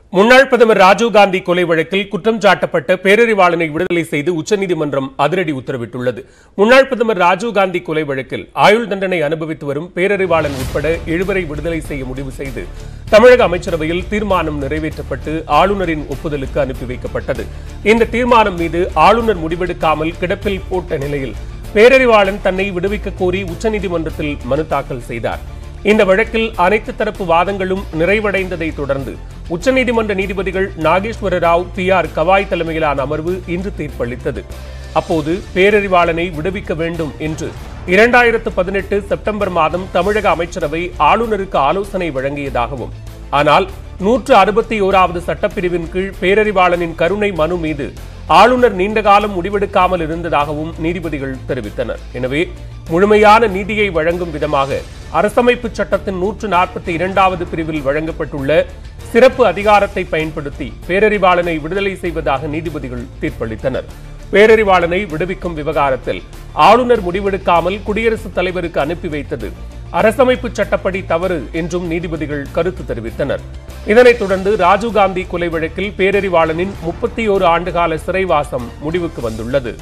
முன்னாள் பிரதமர் ராஜீவ்காந்தி கொலை வழக்கில் குற்றம் சாட்டப்பட்ட பேரறிவாளனை விடுதலை செய்து உச்சநீதிமன்றம் அதிரடி உத்தரவிட்டுள்ளது முன்னாள் பிரதமர் ராஜீவ்காந்தி கொலை வழக்கில் ஆயுள் தண்டனை அனுபவித்து வரும் பேரறிவாளன் உட்பட எழுவரை விடுதலை செய்ய முடிவு செய்து தமிழக அமைச்சரவையில் தீர்மானம் நிறைவேற்றப்பட்டு ஆளுநரின் ஒப்புதலுக்கு அனுப்பி வைக்கப்பட்டது இந்த தீர்மானம் மீது ஆளுநர் முடிவெடுக்காமல் கிடப்பில் போட்ட நிலையில் பேரறிவாளன் தன்னை விடுவிக்க கோரி உச்சநீதிமன்றத்தில் மனு தாக்கல் செய்தார் இந்த வழக்கில் அனைத்து தரப்பு வாதங்களும் நிறைவடைந்ததை தொடர்ந்து உச்சநீதிமன்ற நீதிபதிகள் நாகேஸ்வர ராவ் பி ஆர் கவாய் தலைமையிலான அமர்வு இன்று தீர்ப்பளித்தது அப்போது பேரறிவாளனை விடுவிக்க வேண்டும் என்று இரண்டாயிரத்து பதினெட்டு செப்டம்பர் மாதம் தமிழக அமைச்சரவை ஆளுநருக்கு ஆலோசனை வழங்கியதாகவும் ஆனால் நூற்று அறுபத்தி ஓராவது சட்டப்பிரிவின் கீழ் பேரறிவாளனின் கருணை மனு மீது ஆளுநர் நீண்டகாலம் முடிவெடுக்காமல் இருந்ததாகவும் நீதிபதிகள் தெரிவித்தனர் எனவே முழுமையான நீதியை வழங்கும் விதமாக அரசமைப்பு சட்டத்தின் நூற்று நாற்பத்தி இரண்டாவது பிரிவில் வழங்கப்பட்டுள்ள சிறப்பு அதிகாரத்தை பயன்படுத்தி பேரறிவாளனை விடுதலை செய்வதாக நீதிபதிகள் தீர்ப்பளித்தனர் பேரறிவாளனை விடுவிக்கும் விவகாரத்தில் ஆளுநர் முடிவெடுக்காமல் குடியரசுத் தலைவருக்கு அனுப்பி வைத்தது அரசமைப்பு சட்டப்படி தவறு என்றும் நீதிபதிகள் கருத்து தெரிவித்தனர் இதனைத் தொடர்ந்து ராஜீவ்காந்தி கொலை வழக்கில் பேரறிவாளனின் முப்பத்தி ஓரு ஆண்டுகால சிறைவாசம் முடிவுக்கு வந்துள்ளது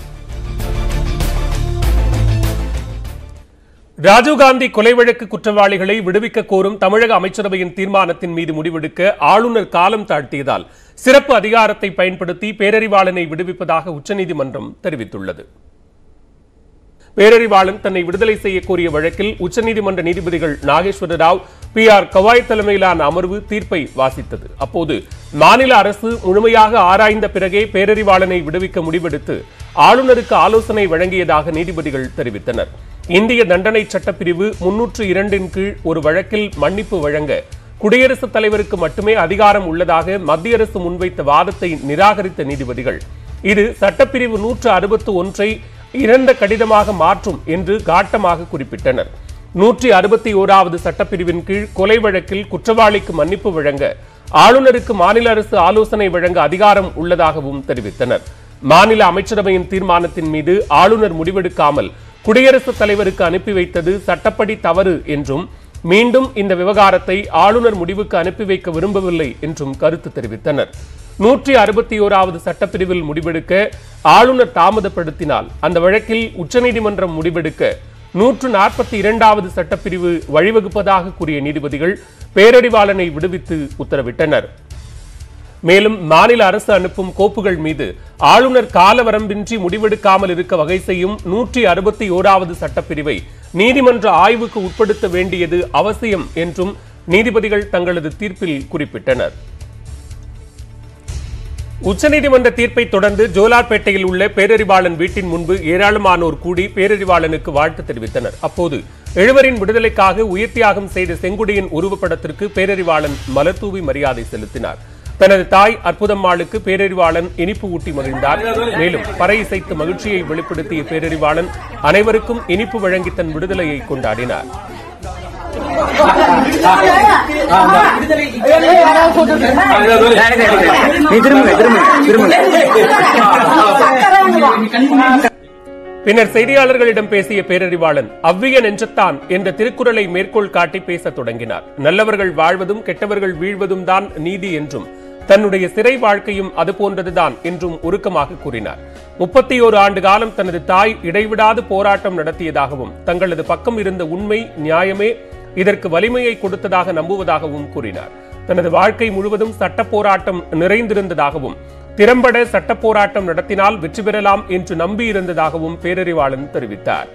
ராஜீவ்காந்தி கொலை வழக்கு குற்றவாளிகளை விடுவிக்க கோரும் தமிழக அமைச்சரவையின் தீர்மானத்தின் மீது முடிவெடுக்க ஆளுநர் காலம் தாழ்த்தியதால் சிறப்பு அதிகாரத்தை பயன்படுத்தி பேரறிவாளனை விடுவிப்பதாக உச்சநீதிமன்றம் தெரிவித்துள்ளது பேரறிவாளன் தன்னை விடுதலை செய்ய கோரிய வழக்கில் உச்சநீதிமன்ற நீதிபதிகள் நாகேஸ்வர ராவ் பி ஆர் கவாய் தலைமையிலான அமர்வு தீர்ப்பை வாசித்தது அப்போது மாநில அரசு முழுமையாக ஆராய்ந்த பிறகே பேரறிவாளனை விடுவிக்க முடிவெடுத்து ஆளுநருக்கு ஆலோசனை வழங்கியதாக நீதிபதிகள் தெரிவித்தனர் இந்திய தண்டனை சட்டப்பிரிவு முன்னூற்று இரண்டின் கீழ் ஒரு வழக்கில் மன்னிப்பு வழங்க குடியரசுத் தலைவருக்கு மட்டுமே அதிகாரம் உள்ளதாக மத்திய அரசு முன்வைத்த வாதத்தை நிராகரித்த நீதிபதிகள் இது சட்டப்பிரிவு நூற்று அறுபத்து ஒன்றை இறந்த கடிதமாக மாற்றும் என்று காட்டமாக குறிப்பிட்டனர் நூற்றி அறுபத்தி ஓராவது சட்டப்பிரிவின் கீழ் கொலை வழக்கில் குற்றவாளிக்கு மன்னிப்பு வழங்க ஆளுநருக்கு மாநில அரசு ஆலோசனை வழங்க அதிகாரம் உள்ளதாகவும் தெரிவித்தனர் மாநில அமைச்சரவையின் தீர்மானத்தின் மீது ஆளுநர் முடிவெடுக்காமல் குடியரசுத் தலைவருக்கு அனுப்பி வைத்தது சட்டப்படி தவறு என்றும் மீண்டும் இந்த விவகாரத்தை ஆளுநர் முடிவுக்கு அனுப்பி வைக்க விரும்பவில்லை என்றும் கருத்து தெரிவித்தனர் நூற்றி அறுபத்தி ஓராவது சட்டப்பிரிவில் முடிவெடுக்க ஆளுநர் தாமதப்படுத்தினால் அந்த வழக்கில் உச்சநீதிமன்றம் முடிவெடுக்க நூற்று நாற்பத்தி இரண்டாவது சட்டப்பிரிவு வழிவகுப்பதாக கூறிய நீதிபதிகள் பேரறிவாளனை விடுவித்து உத்தரவிட்டனர் மேலும் மாநில அரசு அனுப்பும் கோப்புகள் மீது ஆளுநர் காலவரம்பின்றி முடிவெடுக்காமல் இருக்க வகை செய்யும் நூற்றி அறுபத்தி ஓராவது சட்டப்பிரிவை நீதிமன்ற ஆய்வுக்கு உட்படுத்த வேண்டியது அவசியம் என்றும் நீதிபதிகள் தங்களது தீர்ப்பில் குறிப்பிட்டனர் உச்சநீதிமன்ற தீர்ப்பை தொடர்ந்து ஜோலார்பேட்டையில் உள்ள பேரறிவாளன் வீட்டின் முன்பு ஏராளமானோர் கூடி பேரறிவாளனுக்கு வாழ்த்து தெரிவித்தனர் அப்போது எழுவரின் விடுதலைக்காக உயிர்த்தியாகம் செய்த செங்குடியின் உருவப்படத்திற்கு பேரறிவாளன் மலர்தூவி மரியாதை செலுத்தினார் தனது தாய் அற்புதம்மாளுக்கு பேரறிவாளன் இனிப்பு ஊட்டி மகிழ்ந்தார் மேலும் பறை இசைத்து மகிழ்ச்சியை வெளிப்படுத்திய பேரறிவாளன் அனைவருக்கும் இனிப்பு வழங்கி தன் விடுதலையை கொண்டாடினார் நீ திரும்புங்க திரும்புங்க திரும்புங்க பின்னர் செய்தியாளர்களிடம் பேசிய பேரறிவாளன் அவ்விய நெஞ்சத்தான் என்ற திருக்குறளை மேற்கோள் காட்டி பேசத் தொடங்கினார் நல்லவர்கள் வாழ்வதும் கெட்டவர்கள் வீழ்வதும் தான் நீதி என்றும் தன்னுடைய சிறை வாழ்க்கையும் அது போன்றதுதான் என்றும் உருக்கமாக கூறினார் முப்பத்தி ஓரு ஆண்டு காலம் தனது தாய் இடைவிடாது போராட்டம் நடத்தியதாகவும் தங்களது பக்கம் இருந்த உண்மை நியாயமே இதற்கு வலிமையை கொடுத்ததாக நம்புவதாகவும் கூறினார் தனது வாழ்க்கை முழுவதும் சட்ட போராட்டம் நிறைந்திருந்ததாகவும் திறம்பட சட்ட போராட்டம் நடத்தினால் வெற்றி பெறலாம் என்று நம்பியிருந்ததாகவும் பேரறிவாளன் தெரிவித்தார்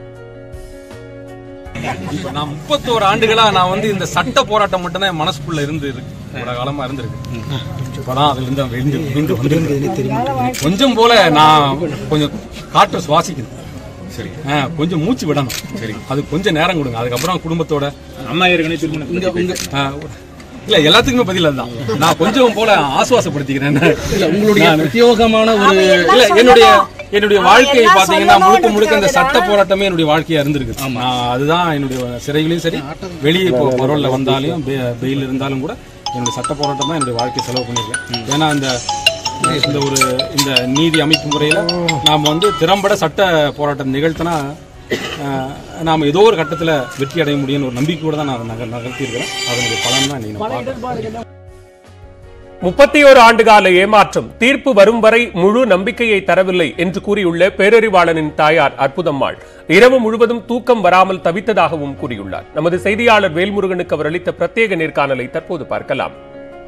நான் முப்பத்தோரு ஆண்டுகளா நான் வந்து இந்த சட்ட போராட்டம் மட்டும்தான் என் மனசுக்குள்ள இருந்து இருக்கு இவ்வளவு காலமா இருந்திருக்கு இப்பதான் அதுல இருந்து வெளிந்து வெளிந்து வந்திருக்கேன். கொஞ்சம் போல நான் கொஞ்சம் காற்றை சுவாசிக்கணும் சரி ஆ, கொஞ்சம் மூச்சு விடணும் சரி அது கொஞ்சம் நேரம் கொடுங்க அதுக்கப்புறம் குடும்பத்தோட அம்மா ஏற்கனவே திருமணம் ஆ, இல்ல எல்லாத்துக்குமே பதில் அதுதான் நான் கொஞ்சம் போல ஆசுவாசப்படுத்திக்கிறேன் உங்களுடைய நான் பிரத்யோகமான ஒரு இல்ல என்னுடைய என்னுடைய வாழ்க்கையை பாத்தீங்கன்னா முழுக்க முழுக்க இந்த சட்ட போராட்டமே என்னுடைய வாழ்க்கையா இருந்திருக்கு நான் அதுதான் என்னுடைய சிறைகளையும் சரி வெளியே இப்போ பரோல்ல வந்தாலும் பெயில் இருந்தாலும் கூட என்னுடைய சட்ட போராட்டம் தான் என்னுடைய வாழ்க்கையை செலவு பண்ணியிருக்கேன் ஏன்னா இந்த இந்த ஒரு இந்த நீதி அமைப்பு முறையில நாம் வந்து திறம்பட சட்ட போராட்டம் நிகழ்த்தினா அஹ், நாம் ஏதோ ஒரு கட்டத்துல வெற்றி அடைய முடியும்னு ஒரு நம்பிக்கையோட தான் நான் அதை நக நகர்த்தியிருக்கிறேன் அதனுடைய பலன் தான் இன்னைக்கு நான் பார்க்கிறேன் முப்பத்தி ஓரு ஆண்டுகால ஏமாற்றம் தீர்ப்பு வரும் வரை முழு நம்பிக்கையை தரவில்லை என்று கூறியுள்ள பேரறிவாளனின் தாயார் அற்புதம்மாள் இரவு முழுவதும் தூக்கம் வராமல் தவித்ததாகவும் கூறியுள்ளார் நமது செய்தியாளர் வேல்முருகனுக்கு அவர் அளித்த பிரத்யேக நேர்காணலை தற்போது பார்க்கலாம்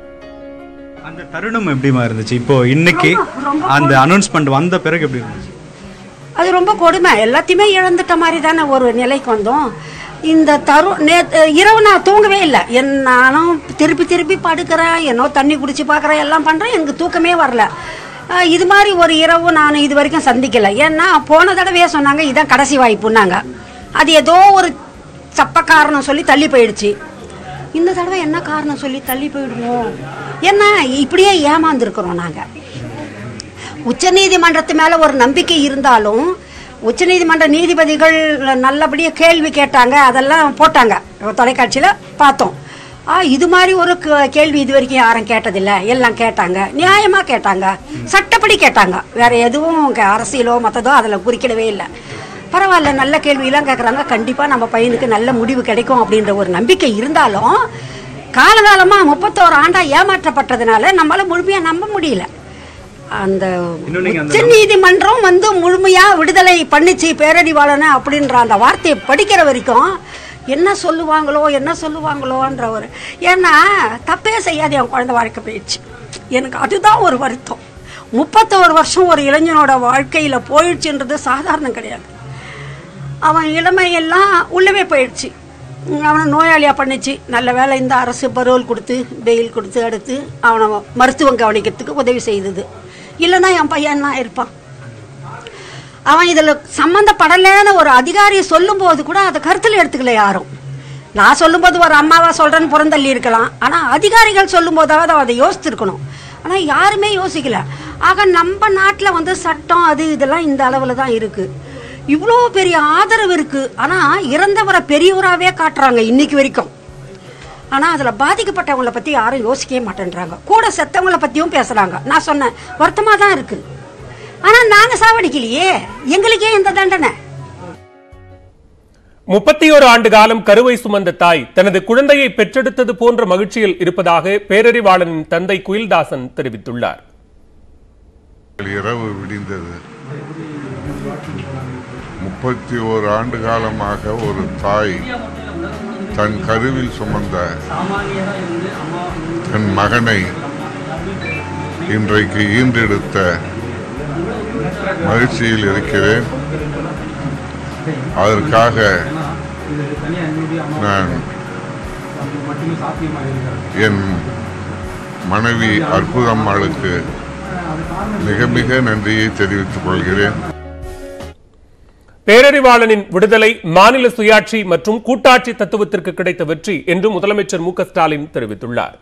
அந்த தருணம் எப்படிமா இருந்துச்சு இப்போ இன்னைக்கு அந்த அனௌன்ஸ்மெண்ட் வந்த பிறகு எப்படி இருந்துச்சு அது ரொம்ப கொடுமை எல்லாத்தையுமே இழந்துட்ட மாதிரி தானே ஒரு நிலைக்கு வந்தோம் இந்த தரு நேத்து இரவு நான் தூங்கவே இல்லை என் நானும் திருப்பி திருப்பி படுக்கிறேன் என்னோ தண்ணி குடிச்சு பார்க்குறேன் எல்லாம் பண்ணுறேன் எனக்கு தூக்கமே வரல அஹ் இது மாதிரி ஒரு இரவு நான் இது வரைக்கும் சந்திக்கலை ஏன்னா போன தடவையே சொன்னாங்க இதான் கடைசி வாய்ப்புன்னாங்க அது ஏதோ ஒரு சப்ப காரணம் சொல்லி தள்ளி போயிடுச்சு இந்த தடவை என்ன காரணம் சொல்லி தள்ளி போயிடுவோம் என்ன இப்படியே ஏமாந்துருக்குறோம் நாங்கள் உச்சநீதிமன்றத்து மேலே ஒரு நம்பிக்கை இருந்தாலும் உச்சநீதிமன்ற நீதிபதிகள் நல்லபடியாக கேள்வி கேட்டாங்க அதெல்லாம் போட்டாங்க தொலைக்காட்சியில் பார்த்தோம் ஆ இது மாதிரி ஒரு க- கேள்வி இது வரைக்கும் யாரும் கேட்டதில்லை எல்லாம் கேட்டாங்க நியாயமாக கேட்டாங்க சட்டப்படி கேட்டாங்க வேற எதுவும் க- அரசியலோ மற்றதோ அதில் குறிக்கிடவே இல்லை பரவாயில்ல நல்ல கேள்வியெல்லாம் கேட்குறாங்க கண்டிப்பாக நம்ம பையனுக்கு நல்ல முடிவு கிடைக்கும் அப்படின்ற ஒரு நம்பிக்கை இருந்தாலும் காலகாலமாக முப்பத்தோரு ஆண்டா ஏமாற்றப்பட்டதுனால நம்மளால முழுமையாக நம்ப முடியல அந்த இன்னும் நீங்க அந்த உச்ச நீதிமன்றம் வந்து முழுமையா விடுதலை பண்ணிச்சு பேரறிவாளனை அப்படின்ற அந்த வார்த்தையை படிக்கிற வரைக்கும் என்ன சொல்லுவாங்களோ என்ன சொல்லுவாங்களோன்ற ஒரு ஏன்னா தப்பே செய்யாது என் குழந்தை வாழ்க்கை போயிடுச்சு எனக்கு அதுதான் ஒரு வருத்தம் முப்பத்தோரு வருஷம் ஒரு இளைஞனோட வாழ்க்கையில் போயிடுச்சுன்றது சாதாரணம் கிடையாது அவன் இளமையெல்லாம் உள்ளவே போயிடுச்சு அவனை நோயாளியாக பண்ணிச்சு நல்ல வேளை இந்த அரசு பரோல் கொடுத்து பெயில் கொடுத்து அடுத்து அவனை மருத்துவம் கவனிக்கிறதுக்கு உதவி செய்தது இல்லைன்னா என் பையன் என்ன இருப்பான் அவன் இதில் சம்மந்தப்படலைன்னு ஒரு அதிகாரியை சொல்லும்போது கூட அதை கருத்தில் எடுத்துக்கல யாரும் நான் சொல்லும்போது ஒரு அம்மாவா சொல்கிறேன்னு புறந்தள்ளி இருக்கலாம் ஆனால் அதிகாரிகள் சொல்லும்போதாவது அவன் அதை யோசிச்சிருக்கணும் ஆனால் யாருமே யோசிக்கல ஆக நம்ம நாட்டில் வந்து சட்டம் அது இதெல்லாம் இந்த அளவில் தான் இருக்குது இவ்வளோ பெரிய ஆதரவு இருக்குது ஆனால் இறந்தவரை பெரியவராகவே காட்டுறாங்க இன்னைக்கு வரைக்கும் ஆனால் அதில் பாதிக்கப்பட்டவங்கள பற்றி யாரும் யோசிக்கவே மாட்டேன்றாங்க கூட செத்தவங்கள பற்றியும் பேசுகிறாங்க நான் சொன்னேன் வருத்தமாக தான் இருக்குது ஆனால் நாங்கள் சாவடிக்கலையே எங்களுக்கே இந்த தண்டனை முப்பத்தி ஓரு ஆண்டு காலம் கருவை சுமந்த தாய் தனது குழந்தையை பெற்றெடுத்தது போன்ற மகிழ்ச்சியில் இருப்பதாக பேரறிவாளனின் தந்தை குயில்தாசன் தெரிவித்துள்ளார் இரவு விடிந்தது முப்பத்தி ஓரு ஆண்டு காலமாக ஒரு தாய் தன் கருவில் சுமந்த தன் மகனை இன்றைக்கு ஈன்றெடுத்த மகிழ்ச்சியில் இருக்கிறேன் அதற்காக நான் என் மனைவி அற்புதம்மாளுக்கு மிக மிக நன்றியை தெரிவித்துக் கொள்கிறேன் பேரறிவாளனின் விடுதலை மாநில சுயாட்சி மற்றும் கூட்டாட்சி தத்துவத்திற்கு கிடைத்த வெற்றி என்று முதலமைச்சர் மு க ஸ்டாலின் தெரிவித்துள்ளார்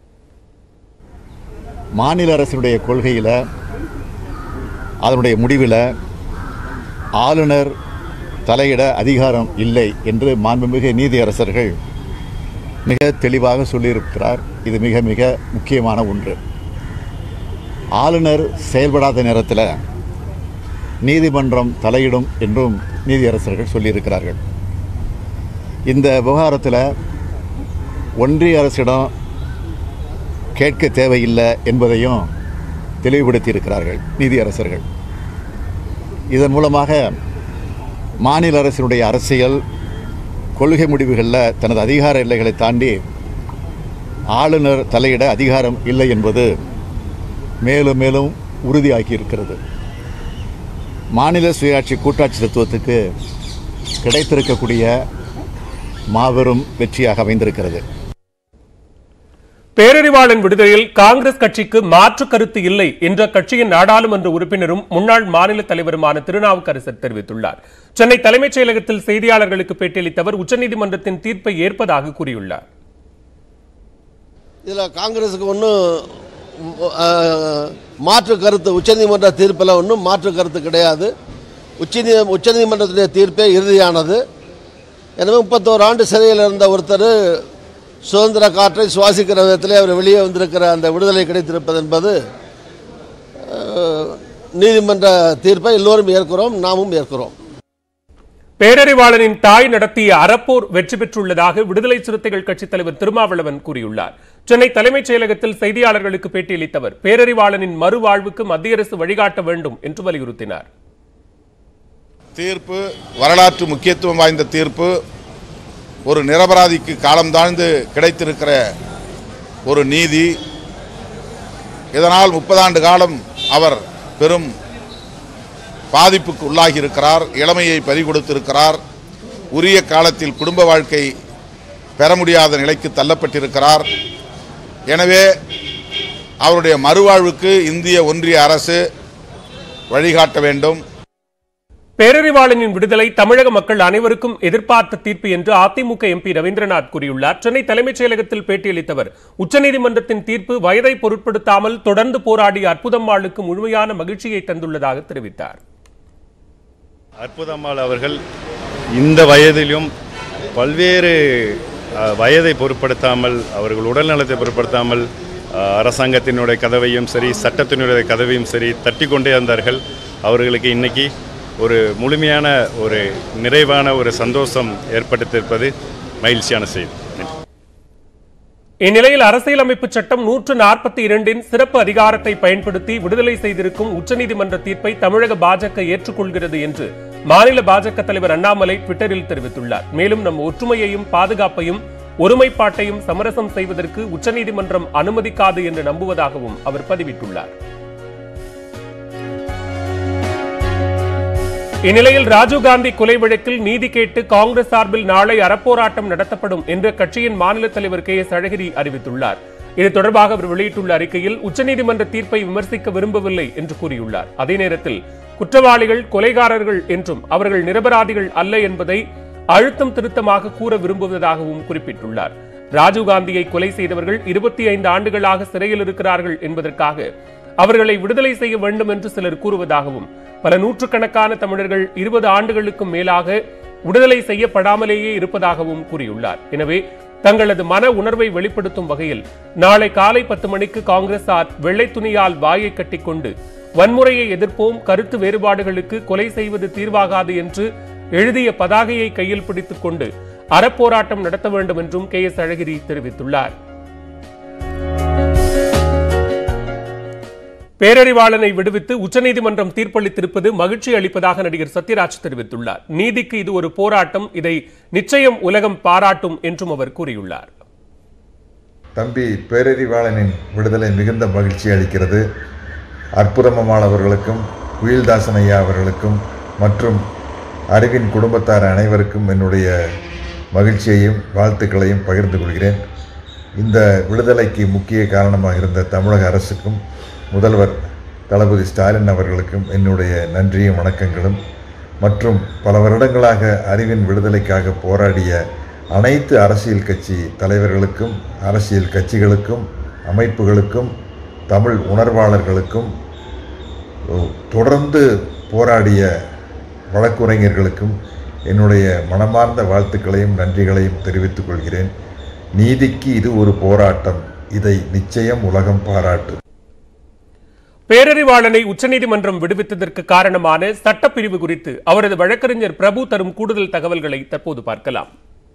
மாநில அரசினுடைய கொள்கையில் அதனுடைய முடிவில் ஆளுநர் தலையிட அதிகாரம் இல்லை என்று மாண்புமிகு நீதியரசர்கள் மிக தெளிவாக சொல்லியிருக்கிறார் இது மிக மிக முக்கியமான ஒன்று ஆளுநர் செயல்படாத நேரத்தில் நீதிமன்றம் தலையிடும் என்றும் நீதியரசர்கள் சொல்லியிருக்கிறார்கள் இந்த விவகாரத்தில் ஒன்றிய அரசிடம் கேட்க தேவையில்லை என்பதையும் தெளிவுபடுத்தியிருக்கிறார்கள் நீதியரசர்கள் இதன் மூலமாக மாநில அரசினுடைய அரசியல் கொள்கை முடிவுகளில் தனது அதிகார எல்லைகளை தாண்டி ஆளுநர் தலையிட அதிகாரம் இல்லை என்பது மேலும் மேலும் உறுதியாகி இருக்கிறது மாநில சுயாட்சி கூட்டாட்சி தத்துவத்துக்கு கிடைத்திருக்கக்கூடிய மாபெரும் வெற்றியாக அமைந்திருக்கிறது பேரறிவாளன் விடுதலையில் காங்கிரஸ் கட்சிக்கு மாற்று கருத்து இல்லை என்ற கட்சியின் நாடாளுமன்ற உறுப்பினரும் முன்னாள் மாநில தலைவருமான திருநாவுக்கரசர் தெரிவித்துள்ளார் சென்னை தலைமைச் செயலகத்தில் செய்தியாளர்களுக்கு பேட்டியளித்த அவர் உச்சநீதிமன்றத்தின் தீர்ப்பை ஏற்பதாக கூறியுள்ளார் இதில் காங்கிரஸுக்கு ஒன்றும் மாற்று கருத்து உச்சநீதிமன்ற தீர்ப்பில் ஒன்றும் மாற்று கருத்து கிடையாது உச்சநீ உச்சநீதிமன்றத்துடைய தீர்ப்பே இறுதியானது எனவே முப்பத்தோரு ஆண்டு சிறையில் இருந்த ஒருத்தர் சுதந்திர காற்றை சுவாசிக்கிற விதத்திலே அவர் வெளியே வந்திருக்கிற அந்த விடுதலை கிடைத்திருப்பது என்பது அஹ், நீதிமன்ற தீர்ப்பை எல்லோரும் ஏற்கிறோம் நாமும் ஏற்கிறோம் பேரறிவாளனின் தாய் நடத்திய அறப்போர் வெற்றி பெற்றுள்ளதாக விடுதலை சிறுத்தைகள் கட்சித் தலைவர் திருமாவளவன் கூறியுள்ளார் சென்னை தலைமைச் செயலகத்தில் செய்தியாளர்களுக்கு பேட்டியளித்தவர் பேரறிவாளனின் மறுவாழ்வுக்கு மத்திய அரசு வழிகாட்ட வேண்டும் என்று வலியுறுத்தினார் தீர்ப்பு வரலாற்று முக்கியத்துவம் வாய்ந்த தீர்ப்பு ஒரு நிரபராதிக்கு காலம் தாழ்ந்து கிடைத்திருக்கிற ஒரு நீதி இதனால் முப்பதாண்டு காலம் அவர் பெரும் பாதிப்புக்கு உள்ளாகி இருக்கிறார் இளமையை பறிகொடுத்திருக்கிறார் உரிய காலத்தில் குடும்ப வாழ்க்கை பெற முடியாத நிலைக்கு தள்ளப்பட்டிருக்கிறார் எனவே அவருடைய மறுவாழ்வுக்கு இந்திய ஒன்றிய அரசு வழிகாட்ட வேண்டும் பேரறிவாளனின் விடுதலை தமிழக மக்கள் அனைவருக்கும் எதிர்பார்த்த தீர்ப்பு என்று அதிமுக எம்பி ரவீந்திரநாத் கூறியுள்ளார் சென்னை தலைமைச் செயலகத்தில் பேட்டியளித்தவர் உச்சநீதிமன்றத்தின் தீர்ப்பு வயதை பொருட்படுத்தாமல் தொடர்ந்து போராடிய அற்புதம்மாளுக்கு முழுமையான மகிழ்ச்சியை தந்துள்ளதாக தெரிவித்தார் அற்புதம்மாள் அவர்கள் இந்த வயதிலும் பல்வேறு அஹ், வயதை பொருட்படுத்தாமல் அவர்கள் உடல்நலத்தை பொருட்படுத்தாமல் அஹ், அரசாங்கத்தினுடைய கதவையும் சரி சட்டத்தினுடைய கதவையும் சரி தட்டி கொண்டே வந்தார்கள் அவர்களுக்கு இன்னைக்கு ஒரு முழுமையான ஒரு நிறைவான ஒரு சந்தோஷம் ஏற்படுத்தியிருப்பது மகிழ்ச்சியான செய்தி நன்றி. இந்நிலையில் அரசியலமைப்பு சட்டம் நூற்று நாற்பத்தி இரண்டின் சிறப்பு அதிகாரத்தை பயன்படுத்தி விடுதலை செய்திருக்கும் உச்சநீதிமன்ற தீர்ப்பை தமிழக பாஜக ஏற்றுக்கொள்கிறது என்று மாநில பாஜக தலைவர் அண்ணாமலை ட்விட்டரில் தெரிவித்துள்ளார் மேலும் நம் ஒற்றுமையையும் பாதுகாப்பையும் ஒருமைப்பாட்டையும் சமரசம் செய்வதற்கு உச்சநீதிமன்றம் அனுமதிக்காது என்று நம்புவதாகவும் அவர் பதிவிட்டுள்ளார் இந்நிலையில் ராஜீவ்காந்தி கொலை வழக்கில் நீதி கேட்டு காங்கிரஸ் சார்பில் நாளை அறப்போராட்டம் நடத்தப்படும் என்று கட்சியின் மாநில தலைவர் கே எஸ் அழகிரி அறிவித்துள்ளார் இது தொடர்பாக அவர் வெளியிட்டுள்ள அறிக்கையில் உச்சநீதிமன்ற தீர்ப்பை விமர்சிக்க விரும்பவில்லை என்று கூறியுள்ளார் அதே நேரத்தில் குற்றவாளிகள் கொலைகாரர்கள் என்றும் அவர்கள் நிரபராதிகள் அல்ல என்பதை அழுத்தம் திருத்தமாக கூற விரும்புவதாகவும் குறிப்பிட்டுள்ளார் ராஜீவ்காந்தியை கொலை செய்தவர்கள் இருபத்தி ஐந்து ஆண்டுகளாக சிறையில் இருக்கிறார்கள் என்பதற்காக அவர்களை விடுதலை செய்ய வேண்டும் என்று சிலர் கூறுவதாகவும் பல நூற்றுக்கணக்கான தமிழர்கள் இருபது ஆண்டுகளுக்கும் மேலாக விடுதலை செய்யப்படாமலேயே இருப்பதாகவும் கூறியுள்ளார் எனவே தங்களது மன உணர்வை வெளிப்படுத்தும் வகையில் நாளை காலை பத்து மணிக்கு காங்கிரசார் வெள்ளை துணியால் வாயை கட்டிக்கொண்டு வன்முறையை எதிர்ப்போம் கருத்து வேறுபாடுகளுக்கு கொலை செய்வது தீர்வாகாது என்று எழுதிய பதாகையை கையில் பிடித்துக் கொண்டு அறப்போராட்டம் நடத்த வேண்டும் என்றும் கே எஸ் அழகிரி தெரிவித்துள்ளார் பேரறிவாளனை விடுவித்து உச்சநீதிமன்றம் தீர்ப்பளித்திருப்பது மகிழ்ச்சி அளிப்பதாக நடிகர் சத்யராஜ் தெரிவித்துள்ளார் நீதிக்கு இது ஒரு போராட்டம் இதை நிச்சயம் உலகம் பாராட்டும் என்றும் அவர் கூறியுள்ளார் தம்பி பேரறிவாளனின் விடுதலை மிகுந்த மகிழ்ச்சி அளிக்கிறது அற்புதமம்மாள் அவர்களுக்கும் குயில்தாசன் ஐயா அவர்களுக்கும் மற்றும் அறிவின் குடும்பத்தார் அனைவருக்கும் என்னுடைய மகிழ்ச்சியையும் வாழ்த்துக்களையும் பகிர்ந்து கொள்கிறேன் இந்த விடுதலைக்கு முக்கிய காரணமாக இருந்த தமிழக அரசுக்கும் முதல்வர் தளபதி ஸ்டாலின் அவர்களுக்கும் என்னுடைய நன்றியும் வணக்கங்களும் மற்றும் பல வருடங்களாக அறிவின் விடுதலைக்காக போராடிய அனைத்து அரசியல் கட்சி தலைவர்களுக்கும் அரசியல் கட்சிகளுக்கும் அமைப்புகளுக்கும் தமிழ் உணர்வாளர்களுக்கும் தொடர்ந்து போராடிய வழக்குரைஞர்களுக்கும் என்னுடைய மனமார்ந்த வாழ்த்துக்களையும் நன்றிகளையும் தெரிவித்துக் கொள்கிறேன் நீதிக்கு இது ஒரு போராட்டம் இதை நிச்சயம் உலகம் பாராட்டு பேரறிவாளனை உச்சநீதிமன்றம் விடுவித்ததற்கு காரணமான சட்டப்பிரிவு குறித்து அவரது வழக்கறிஞர் பிரபு தரும் கூடுதல் தகவல்களை தற்போது பார்க்கலாம்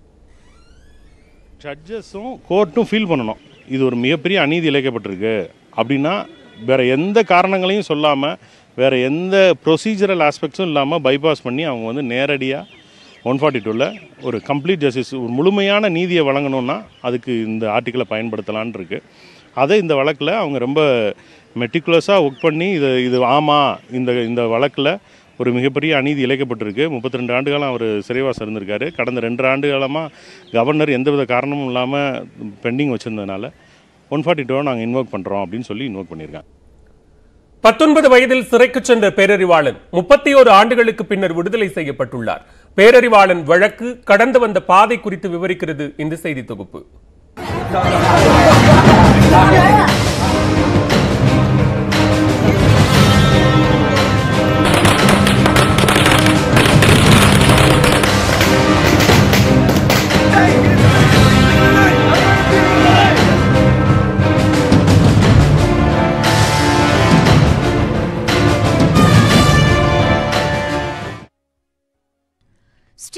ஜட்ஜஸும் கோர்ட்டும் ஃபீல் பண்ணணும் இது ஒரு மிகப்பெரிய அநீதி இழைக்கப்பட்டிருக்கு அப்படின்னா வேற எந்த காரணங்களையும் சொல்லாமல் வேற எந்த ப்ரொசீஜரல் ஆஸ்பெக்ட்ஸும் இல்லாமல் பைபாஸ் பண்ணி அவங்க வந்து நேரடியாக ஒன் ஃபார்ட்டி டூவில் ஒரு கம்ப்ளீட் ஜஸ்டிஸ் ஒரு முழுமையான நீதியை வழங்கணும்னா அதுக்கு இந்த ஆர்டிக்கலை பயன்படுத்தலான் இருக்கு அதை இந்த வழக்கில் அவங்க ரொம்ப மெட்டிகுலஸாக ஒர்க் பண்ணி இது இது ஆமாம் இந்த இந்த வழக்கில் ஒரு மிகப்பெரிய அநீதி இழைக்கப்பட்டிருக்கு முப்பத்தி ரெண்டு ஆண்டு காலம் அவர் சிறைவாசம் இருந்திருக்காரு கடந்த ரெண்டு ஆண்டு காலமாக கவர்னர் எந்தவித காரணமும் இல்லாமல் பெண்டிங் வச்சுருந்ததுனால ஒன் ஃபார்ட்டி டூவை நாங்கள் இன்வோக் பண்ணுறோம் அப்படின்னு சொல்லி இன்வோக் பண்ணியிருக்காங்க பத்தொன்பது வயதில் சிறைக்கு சென்ற பேரறிவாளன் முப்பத்தி ஓரு ஆண்டுகளுக்கு பின்னர் விடுதலை செய்யப்பட்டுள்ளார் பேரறிவாளன் வழக்கு கடந்து வந்த பாதை குறித்து விவரிக்கிறது இந்த செய்தி தொகுப்பு ஸ்ரீபெரும்புதூர்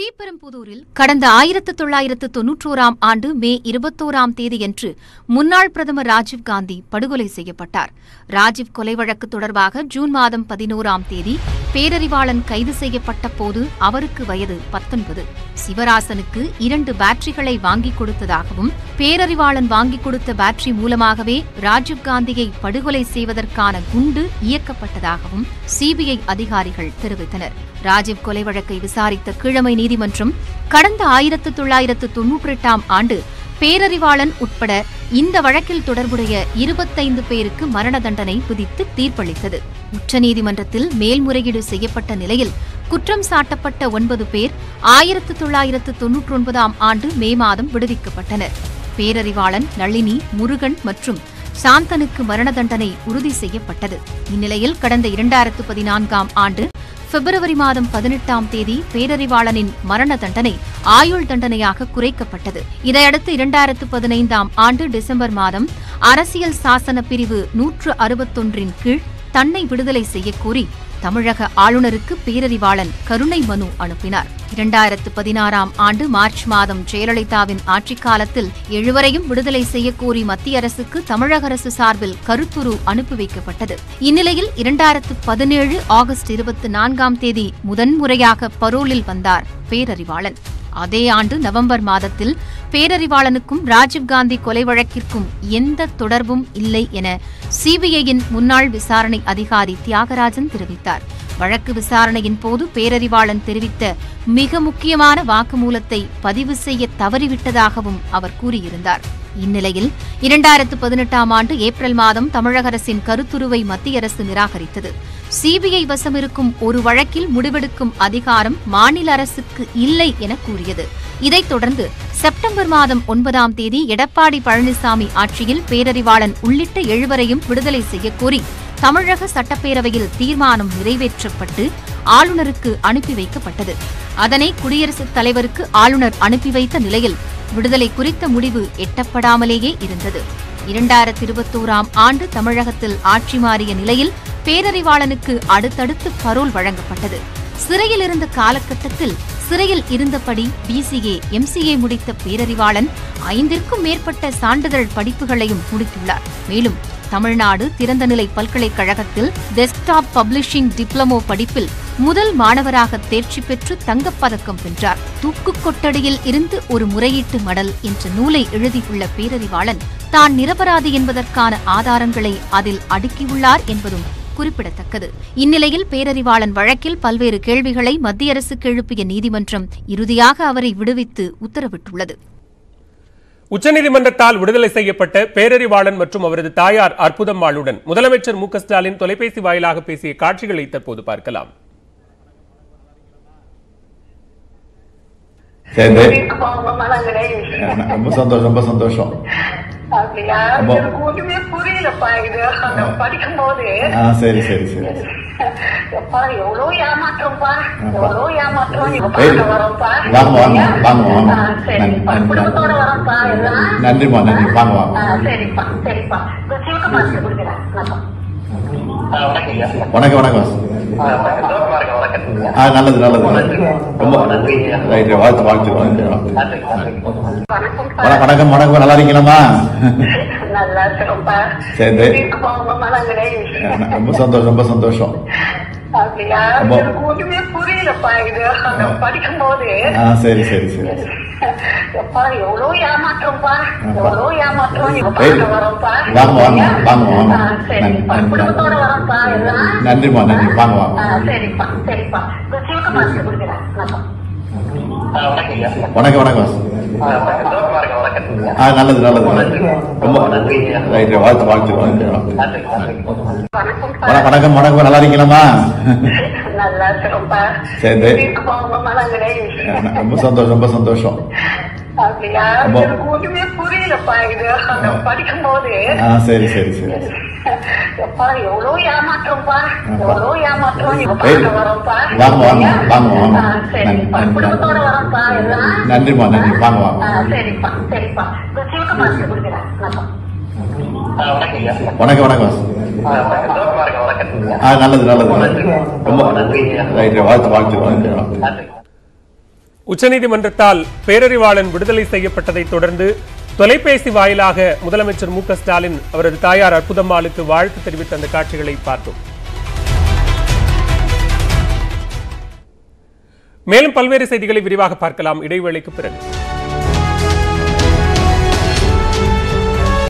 ஸ்ரீபெரும்புதூரில் கடந்த ஆயிரத்து தொள்ளாயிரத்து தொன்னூற்றோராம் ஆண்டு மே இருபத்தோராம் தேதியன்று முன்னாள் பிரதமர் ராஜீவ்காந்தி படுகொலை செய்யப்பட்டார் ராஜீவ் கொலை வழக்கு தொடர்பாக ஜூன் மாதம் பதினோராம் தேதி பேரறிவாளன் கைது செய்யப்பட்ட போது அவருக்கு வயது பத்தொன்பது சிவராசனுக்கு இரண்டு பேட்டரிகளை வாங்கிக் கொடுத்ததாகவும் பேரறிவாளன் வாங்கிக் கொடுத்த பேட்டரி மூலமாகவே ராஜீவ்காந்தியை படுகொலை செய்வதற்கான குண்டு இயக்கப்பட்டதாகவும் சிபிஐ அதிகாரிகள் தெரிவித்தனர் ராஜீவ் கொலை வழக்கை விசாரித்த கீழமை நீதிமன்றம் கடந்த ஆயிரத்து தொள்ளாயிரத்து தொன்னூற்றி எட்டாம் ஆண்டு பேரறிவாளன் உட்பட இந்த வழக்கில் தொடர்புடைய இருபத்தைந்து பேருக்கு மரண தண்டனை விதித்து தீர்ப்பளித்தது உச்சநீதிமன்றத்தில் மேல்முறையீடு செய்யப்பட்ட நிலையில் குற்றம் சாட்டப்பட்ட ஒன்பது பேர் ஆயிரத்து தொள்ளாயிரத்து தொன்னூற்றி ஒன்பதாம் ஆண்டு மே மாதம் விடுவிக்கப்பட்டனர் பேரறிவாளன் நளினி முருகன் மற்றும் சாந்தனுக்கு மரண தண்டனை உறுதி செய்யப்பட்டது இந்நிலையில் கடந்த இரண்டாயிரத்து பதினான்காம் ஆண்டு பிப்ரவரி மாதம் பதினெட்டாம் தேதி பேரறிவாளனின் மரண தண்டனை ஆயுள் தண்டனையாக குறைக்கப்பட்டது இதையடுத்து இரண்டாயிரத்து பதினைந்தாம் ஆண்டு டிசம்பர் மாதம் அரசியல் சாசன பிரிவு நூற்று அறுபத்தொன்றின் கீழ் தன்னை விடுதலை செய்யக்கோரி தமிழக ஆளுநருக்கு பேரறிவாளன் கருணை மனு அனுப்பினார் இரண்டாயிரத்து பதினாறாம் ஆண்டு மார்ச் மாதம் ஜெயலலிதாவின் ஆட்சிக் காலத்தில் எழுவரையும் விடுதலை செய்யக்கோரி மத்திய அரசுக்கு தமிழக அரசு சார்பில் கருத்துரு அனுப்பி வைக்கப்பட்டது இந்நிலையில் இரண்டாயிரத்து பதினேழு ஆகஸ்ட் இருபத்தி நான்காம் தேதி முதன்முறையாக பரோலில் வந்தார் பேரறிவாளன் அதே ஆண்டு நவம்பர் மாதத்தில் பேரறிவாளனுக்கும் ராஜீவ்காந்தி கொலை வழக்கிற்கும் எந்த தொடர்பும் இல்லை என சிபிஐயின் முன்னாள் விசாரணை அதிகாரி தியாகராஜன் தெரிவித்தார் வழக்கு விசாரணையின் போது பேரறிவாளன் தெரிவித்த மிக முக்கியமான வாக்குமூலத்தை பதிவு செய்ய தவறிவிட்டதாகவும் அவர் கூறியிருந்தார் இந்நிலையில் இரண்டாயிரத்து பதினெட்டாம் ஆண்டு ஏப்ரல் மாதம் தமிழக அரசின் கருத்துருவை மத்திய அரசு நிராகரித்தது சிபிஐ வசம் இருக்கும் ஒரு வழக்கில் முடிவெடுக்கும் அதிகாரம் மாநில அரசுக்கு இல்லை என கூறியது இதைத் தொடர்ந்து செப்டம்பர் மாதம் ஒன்பதாம் தேதி எடப்பாடி பழனிசாமி ஆட்சியில் பேரறிவாளன் உள்ளிட்ட எழுவரையும் விடுதலை செய்யக்கோரி தமிழக சட்டப்பேரவையில் தீர்மானம் நிறைவேற்றப்பட்டு ஆளுநருக்கு அனுப்பி வைக்கப்பட்டது அதனை குடியரசுத் தலைவருக்கு ஆளுநர் அனுப்பி வைத்த நிலையில் விடுதலை குறித்த முடிவு எட்டப்படாமலேயே இருந்தது இரண்டாயிரத்தி இருபத்தோராம் ஆண்டு தமிழகத்தில் ஆட்சி மாறிய நிலையில் பேரறிவாளனுக்கு அடுத்தடுத்து பரோல் வழங்கப்பட்டது சிறையில் இருந்த காலகட்டத்தில் சிறையில் இருந்தபடி பிசிஏ எம்சிஏ முடித்த பேரறிவாளன் ஐந்திற்கும் மேற்பட்ட சான்றிதழ் படிப்புகளையும் முடித்துள்ளார் மேலும் தமிழ்நாடு திறந்தநிலை பல்கலைக்கழகத்தில் டெஸ்க்டாப் பப்ளிஷிங் டிப்ளமோ படிப்பில் முதல் மாணவராக தேர்ச்சி பெற்று தங்கப்பதக்கம் வென்றார் தூக்குக் கொட்டடியில் இருந்து ஒரு முறையீட்டு மடல் என்ற நூலை எழுதியுள்ள பேரறிவாளன் தான் நிரபராதி என்பதற்கான ஆதாரங்களை அதில் அடுக்கியுள்ளார் என்பதும் குறிப்பிடத்தக்கது இந்நிலையில் பேரறிவாளன் வழக்கில் பல்வேறு கேள்விகளை மத்திய அரசுக்கு எழுப்பிய நீதிமன்றம் இறுதியாக அவரை விடுவித்து உத்தரவிட்டுள்ளது உச்சநீதிமன்றத்தால் விடுதலை செய்யப்பட்ட பேரறிவாளன் மற்றும் அவரது தாயார் அற்புதம்மாளுடன் முதலமைச்சர் மு க ஸ்டாலின் தொலைபேசி வாயிலாக பேசிய காட்சிகளை தற்போது பார்க்கலாம் சரி ரொம்ப சந்தோஷம் ரொம்ப சந்தோஷம் அப்படியா ரொம்ப- எனக்கு ஒண்ணுமே புரியலப்பா இது அந்த படிக்கும் போது ஆ சரி சரி சரி எப்பா எவ்வளவு ஏமாற்றம்ப்பா எவ்வளவு ஏமாற்றம் நீங்க ஏய், பார்க்க வரோம்ப்பா வாங்க வாங்க வாங்க வாங்க ஆ, சரிப்பா நன்றி, குடும்பத்தோட வரோம்ப்பா எல்லாம் நன்றிம்மா நன்றி வாங்க வாங்க ஆ, சரிப்பா சரிப்பா இந்த சிவகுமார் கொடுக்குறேன் நான் வணக்கம் வணக்கம் ஆ நல்லது நல்லது ரொம்ப ரைட் வாழ்த்து வாழ்த்து வாழ்த்து வணக்கம் வணக்கம் வணக்கம் நல்லா இருக்கீங்களா நல்லா இருக்கிறோம்ப்பா சரி இருக்குப்பா உங்க மனங்களே ரொம்ப சந்தோஷம் ரொம்ப சந்தோஷம் அப்படியா ரொம்ப- எனக்கு ஒண்ணுமே புரியலப்பா இது அந்த படிக்கும் போது ஆ சரி சரி சரி எப்பா எவ்வளவு ஏமாற்றம்ப்பா எவ்வளவு ஏமாற்றம் நீங்க ஏய், பார்க்க வரோம்ப்பா வாங்க வாங்க வாங்க வாங்க ஆ, சரிப்பா நன்றி, குடும்பத்தோட வரோம்ப்பா எல்லாம் நன்றிம்மா நன்றி வாங்க வாங்க ஆ, சரிப்பா சரிப்பா இந்த சிவகுமார் கொடுக்குறேன் நான் வணக்கம் வணக்கம் ஆ நல்லது நல்லது ரொம்ப ரைட் வாழ்த்து வாழ்த்து வாழ்த்து வணக்கம் வணக்கம் வணக்கம் நல்லா இருக்கீங்களா நல்லா இருக்கிறோம்ப்பா சரி இருக்குப்பா உங்க மனங்களே ரொம்ப சந்தோஷம் ரொம்ப சந்தோஷம் அப்படியா ரொம்ப- எனக்கு ஒண்ணுமே புரியலப்பா இது அந்த படிக்கும் போது ஆ சரி சரி சரி எப்பா எவ்வளவு ஏமாற்றம்ப்பா எவ்வளவு ஏமாற்றம் நீங்க ஏய், பார்க்க வரோம்ப்பா வாங்க வாங்க வாங்க வாங்க ஆ, சரிப்பா நன்றி, குடும்பத்தோட வரோம்ப்பா எல்லாம் நன்றிம்மா நன்றி வாங்க வாங்க ஆ, சரிப்பா சரிப்பா இந்த சிவகுமார் கொடுக்குறேன் நான் வணக்கம் வணக்கம் ஆ நல்லது நல்லது ரொம்ப ரைட் வாழ்த்து வாழ்த்து வாழ்த்து உச்சநீதிமன்றத்தால் பேரறிவாளன் விடுதலை செய்யப்பட்டதை தொடர்ந்து தொலைபேசி வாயிலாக முதலமைச்சர் மு க ஸ்டாலின் அவரது தாயார் அற்புதம்மாளுக்கு வாழ்த்து தெரிவித்த அந்த காட்சிகளை பார்த்தோம் மேலும் பல்வேறு செய்திகளை விரிவாக பார்க்கலாம் இடைவேளைக்கு பிறகு